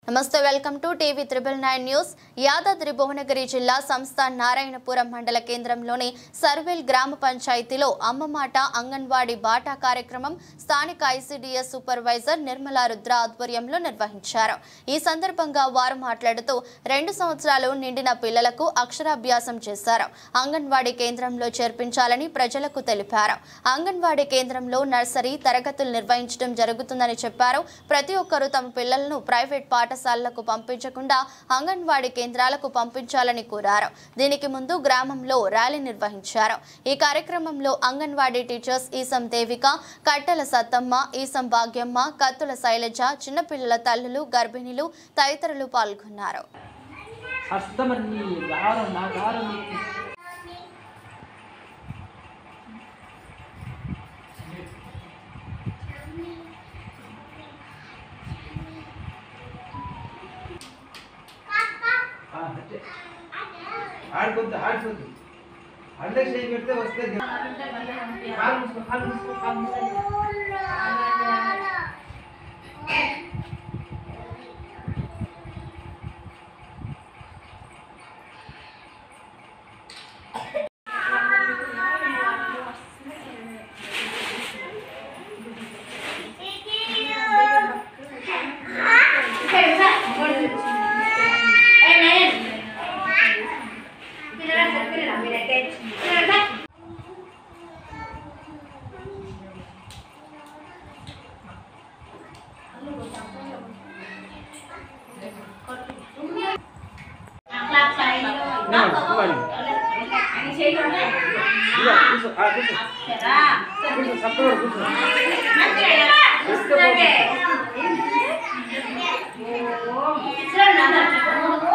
నమస్తే welcome to TV triple nine news Yadadri Bhuvanagiri జిల్లా సంస్థ నారాయణపురం మండల కేంద్రంలోని సర్వేల్ గ్రామ పంచాయతీలో అమ్మ మాట అంగన్వాడీ బాటా కార్యక్రమం స్థానిక ఐసీడీఎస్ సూపర్వైజర్ నిర్మలా రుద్ర ఆధ్వర్యంలో నిర్వహించారు ఈ సందర్భంగా వారు మాట్లాడుతూ రెండు సంవత్సరాలు నిండిన పిల్లలకు అక్షరాభ్యాసం చేశారు అంగన్వాడీ కేంద్రంలో చేర్పించాలని ప్రజలకు తెలిపారు అంగన్వాడీ కేంద్రంలో నర్సరీ తరగతులు నిర్వహించడం జరుగుతుందని చెప్పారు ప్రతి ఒక్కరూ తమ పిల్లలను ప్రైవేట్ పాఠశాలలకు పంపించకుండా అంగన్వాడీ కేంద్రాలకు పంపించాలని కోరారు దీనికి ముందు గ్రామంలో ర్యాలీ నిర్వహించారు ఈ కార్యక్రమంలో అంగన్వాడీ టీచర్స్ ఈసం దేవిక కట్టెల సత్తమ్మ ఈసం భాగ్యమ్మ కత్తుల శైలజ చిన్నపిల్లల తల్లులు గర్భిణీలు తదితరులు పాల్గొన్నారు హస్తమని గారం నా గారం ఆడుకుంటా ఆడుకుంటా అల్లే చేయి పెడితే వస్తే కాలు మూసుకో, కాలు మూసుకో, కాలు మూసుకో. నా, ఇవ్వండి. ఇదిగో, కూర్చో, ఆ, కూర్చో. కూర్చో, చక్కగా కూర్చో. కూర్చో, కూర్చో.